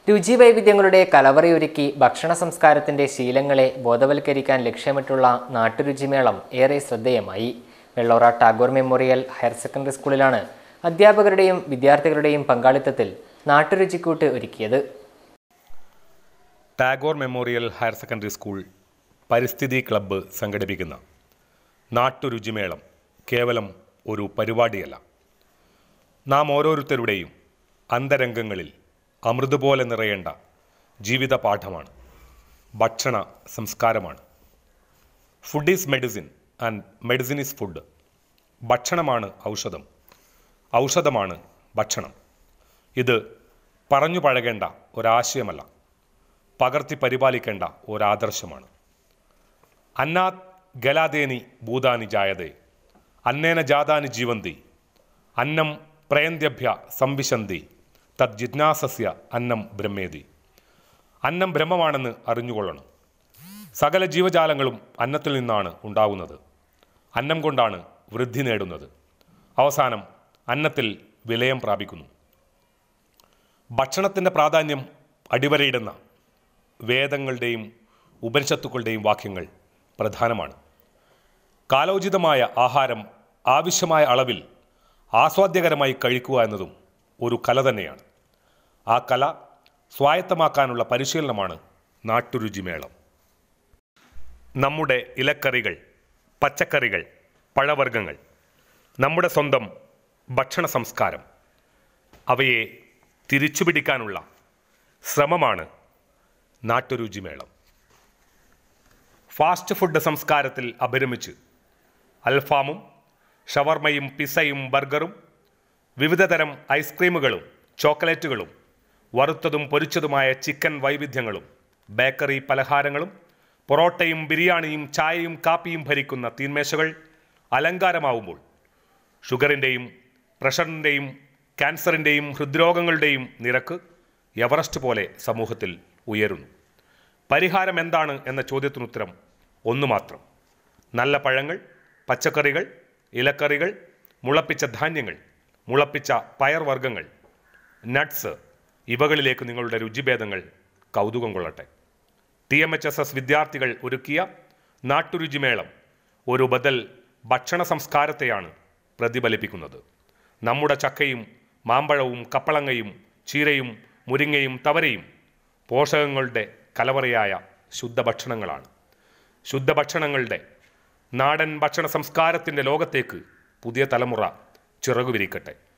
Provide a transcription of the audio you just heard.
രുചിവൈവിധ്യങ്ങളുടെ കലവറയൊരുക്കി ഭക്ഷണ സംസ്കാരത്തിന്റെ ശീലങ്ങളെ ബോധവൽക്കരിക്കാൻ ലക്ഷ്യമിട്ടുള്ള നാട്ടുരുചിമേളം ഏറെ ശ്രദ്ധേയമായി Vellora Tagore memorial higher secondary സ്കൂളിലാണ് അധ്യാപകരുടെയും വിദ്യാർത്ഥികളുടെയും പങ്കാളിത്തത്തിൽ നാട്ടുരുചിക്കൂട്ട് ഒരുക്കിയത് Tagore memorial higher secondary school പരിസ്ഥിതി ക്ലബ്ബ് സംഘടിപ്പിക്കുന്ന നാട്ടുരുചിമേളം കേവലം ഒരു പരിപാടിയല്ല നാം ഓരോരുത്തരുടെയും അന്തരംഗങ്ങളിൽ അമൃത് പോലെ നിറയേണ്ട ജീവിത പാഠമാണ് ഭക്ഷണ സംസ്കാരമാണ് food is medicine and medicine is food ഭക്ഷണമാണ് ഔഷധം ഔഷധമാണ് ഭക്ഷണം ഇത് പറഞ്ഞു പഴകേണ്ട ഒരാശയമല്ല പകർത്തി പരിപാലിക്കേണ്ട ഒരാദർശമാണ് അന്നാത് ഗലാദേനി ഭൂതാനി ജായതേ അന്നേന ജാതാനി ജീവന്തി അന്നം പ്രയന്ത്യഭ്യ സംവിശന്തി തദ് ജിജ്ഞാസസ്യ അന്നം ബ്രഹ്മേതി അന്നം ബ്രഹ്മമാണെന്ന് അറിഞ്ഞുകൊള്ളണം സകല ജീവജാലങ്ങളും അന്നത്തിൽ നിന്നാണ് ഉണ്ടാവുന്നത് അന്നം കൊണ്ടാണ് വൃദ്ധി നേടുന്നത് അവസാനം അന്നത്തിൽ വിലയം പ്രാപിക്കുന്നു ഭക്ഷണത്തിൻ്റെ പ്രാധാന്യം അടിവരയിടുന്ന വേദങ്ങളുടെയും ഉപനിഷത്തുക്കളുടെയും വാക്യങ്ങൾ പ്രധാനമാണ് കാലോചിതമായ ആഹാരം ആവശ്യമായ അളവിൽ ആസ്വാദ്യകരമായി കഴിക്കുക എന്നതും ഒരു കല തന്നെയാണ് ആ കല സ്വായത്തമാക്കാനുള്ള പരിശീലനമാണ് നാട്ടുരുചിമേളം നമ്മുടെ ഇലക്കറികൾ പച്ചക്കറികൾ പഴവർഗ്ഗങ്ങൾ നമ്മുടെ സ്വന്തം ഭക്ഷണ സംസ്കാരം അവയെ തിരിച്ചുപിടിക്കാനുള്ള ശ്രമമാണ് നാട്ടുരുചിമേളം ഫാസ്റ്റ് ഫുഡ് സംസ്കാരത്തിൽ അഭിരമിച്ച് അൽഫാമും ഷവർമയും പിസയും ബർഗറും വിവിധതരം ഐസ്ക്രീമുകളും ചോക്ലേറ്റുകളും വറുത്തതും പൊരിച്ചതുമായ ചിക്കൻ വൈവിധ്യങ്ങളും ബേക്കറി പലഹാരങ്ങളും പൊറോട്ടയും ബിരിയാണിയും ചായയും കാപ്പിയും ഭരിക്കുന്ന തീന്മേശകൾ അലങ്കാരമാവുമ്പോൾ ഷുഗറിൻ്റെയും പ്രഷറിൻ്റെയും ക്യാൻസറിൻ്റെയും ഹൃദ്രോഗങ്ങളുടെയും നിരക്ക് എവറസ്റ്റ് പോലെ സമൂഹത്തിൽ ഉയരുന്നു പരിഹാരം എന്താണ് എന്ന ചോദ്യത്തിനുത്തരം ഒന്നു മാത്രം നല്ല പഴങ്ങൾ പച്ചക്കറികൾ ഇലക്കറികൾ മുളപ്പിച്ച ധാന്യങ്ങൾ മുളപ്പിച്ച പയർവർഗ്ഗങ്ങൾ നട്ട്സ് ഇവകളിലേക്ക് നിങ്ങളുടെ രുചിഭേദങ്ങൾ കൗതുകം കൊള്ളട്ടെ T M H S S വിദ്യാർത്ഥികൾ ഒരുക്കിയ നാട്ടുരുചിമേളം ഒരു ബദൽ ഭക്ഷണ സംസ്കാരത്തെയാണ് പ്രതിഫലിപ്പിക്കുന്നത് നമ്മുടെ ചക്കയും മാമ്പഴവും കപ്പളങ്ങയും ചീരയും മുരിങ്ങയും തവരയും പോഷകങ്ങളുടെ കലവറയായ ശുദ്ധഭക്ഷണങ്ങളാണ് ശുദ്ധഭക്ഷണങ്ങളുടെ നാടൻ ഭക്ഷണ സംസ്കാരത്തിൻ്റെ ലോകത്തേക്ക് പുതിയ തലമുറ ചിറകുവിരിക്കട്ടെ